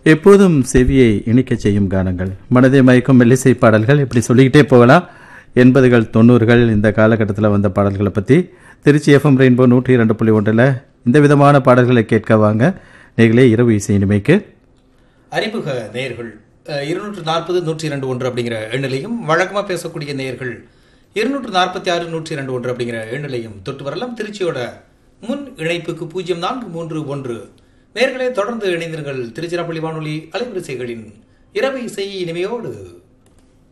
எப்போதும் செவியை இனிக்கச் செய்யும் கானங்கள் மனதை மயக்கும் மெல்லிசை பாடல்கள் இப்படி சொல்லிக்கிட்டே போகலாம் எண்பதுகள் தொண்ணூறுகள் இந்த காலகட்டத்தில் வந்த பாடல்களை பற்றி திருச்சி எஃப்எம் ரெயின்போ நூற்றி இரண்டு புள்ளி ஒன்றில் இந்த விதமான பாடல்களை கேட்க வாங்க நீங்களே இரவு இசை இனிமைக்கு அறிமுக நேயர்கள் இருநூற்று நாற்பது நூற்றி இரண்டு ஒன்று அப்படிங்கிற எண்ணிலையும் வழக்கமாக பேசக்கூடிய நேயர்கள் இருநூற்று நாற்பத்தி ஆறு நூற்றி இரண்டு ஒன்று அப்படிங்கிற எண்ணிலையும் தொட்டு வரலாம் திருச்சியோட முன் இணைப்புக்கு பூஜ்ஜியம் நான்கு மூன்று ஒன்று நேயர்களே தொடர்ந்து இணைந்திருங்கள் திருச்சிராப்பள்ளி வானொலி அலைவரிசைகளின் இரவு இசை இனிமையோடு